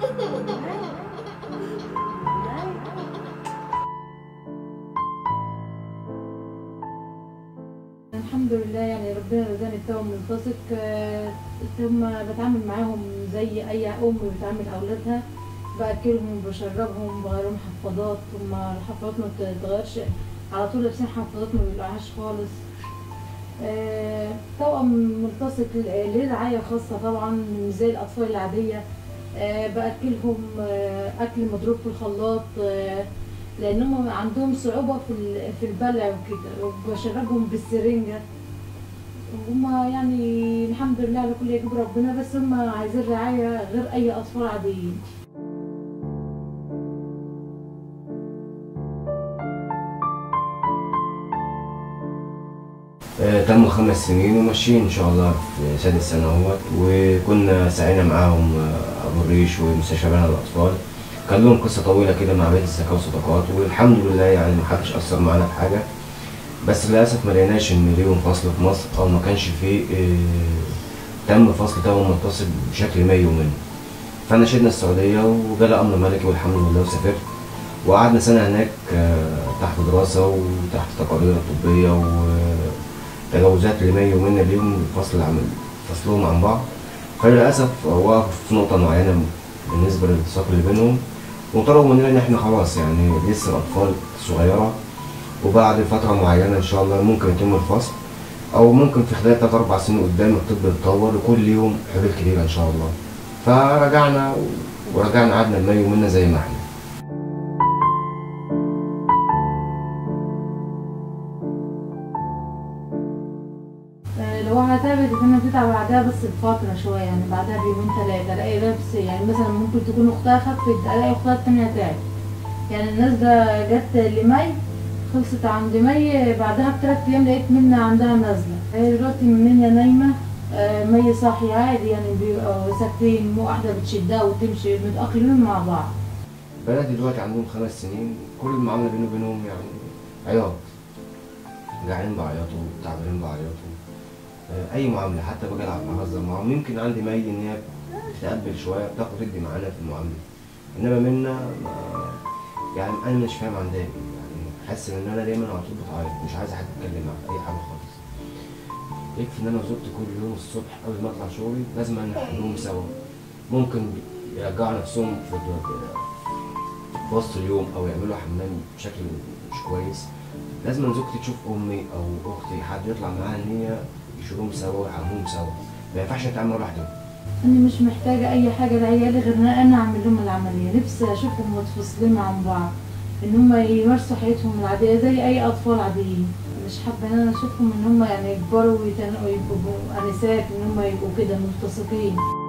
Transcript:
الحمد لله يعني ربنا رزقني بتوع ملتصق آه، ثم بتعامل معاهم زي اي ام بتعامل اولادها باكلهم بشربهم بغيرهم حفاضات ثم الحفاضات ما بتتغيرش على طول لابسين حفاضات ما بيقلعهاش خالص آه، توأم ملتصق ليه رعاية خاصة طبعا مش زي الأطفال العادية آه، بأكلهم آه، أكل مضروب في الخلاط آه، لأنهم عندهم صعوبة في ال- في البلع وكده وبشربهم بالسرنجة هما يعني الحمد لله على كل يجيب ربنا بس هما عايزين رعاية غير أي أطفال عاديين آه، تموا خمس سنين وماشيين ان شاء الله في سادس سنه اهوت وكنا سعينا معاهم آه، ابو الريش ومستشفى بنات الاطفال كان لهم قصه طويله كده مع بيت الزكاه والصدقات والحمد لله يعني ما حدش اثر معانا في حاجه بس للاسف ما لقيناش ان ليهم فصل في مصر او ما كانش فيه آه، تم فصل توأم متصل بشكل ما يومين فانا شدنا السعوديه وجالي امر ملكي والحمد لله وسافرت وقعدنا سنه هناك آه، تحت دراسه وتحت تقارير طبيه وتجاوزات لما يومنا ليهم فصل العمل فصلهم عن بعض فللاسف وقفوا في نقطه معينه بالنسبه للالتصاق اللي بينهم وطلبوا مننا ان احنا خلاص يعني لسه الاطفال صغيره وبعد فتره معينه ان شاء الله ممكن يتم الفصل او ممكن في خلال 3 4 سنين قدام الطب يتطور وكل يوم حلول كبيره ان شاء الله فرجعنا ورجعنا قعدنا ما يومنا زي ما احنا آه، لو هتعبت كنا بتتعب بعدها بس بفترة شوية يعني بعدها بيومين تلاتة ألاقي نفسي يعني مثلا ممكن تكون أختها خفت ألاقي أختها التانية تعبت يعني الناس ده جت لمي خلصت عند مي بعدها بثلاث أيام لقيت منى عندها نزلة هي دلوقتي منى نايمة آه، مي صاحية عادي يعني بيبقوا ساكتين مو واحدة بتشدها وتمشي متأقلمين مع بعض بناتي دلوقتي عندهم خمس سنين كل المعامله بيني وبينهم يعني عياط جعانين بعيطوا تعبانين بعيطوا آه، اي معامله حتى باجي العب بهزر معاهم يمكن عندي ميل ان هي تتقبل شويه بتاخد تدي معانا في المعامله انما منا ما يعني انا مش فاهم عندها ايه يعني حاسس ان انا دايما على طول بتعيط مش عايزه حد يتكلم معايا في اي حاجه خالص يكفي ان انا وزوجتي كل يوم الصبح قبل ما اطلع شغلي لازم نحلهم سوا ممكن يرجعوا نفسهم في في وسط اليوم او يعملوا حمام بشكل مش كويس لازم زوجتي تشوف امي او اختي حد يطلع معاها ان هي يشيلوهم سوا ويحموهم سوا ما ينفعش نتعامل لوحدهم أنا مش محتاجة أي حاجة لعيالي غير إن أنا أعمل لهم العملية نفسي أشوفهم متفصلين عن بعض إن هم يمارسوا حياتهم العادية زي أي أطفال عاديين مش حابة إن أنا أشوفهم إن هم يعني يكبروا ويتن- ويبقوا أنسات إن هم يبقوا كده ملتصقين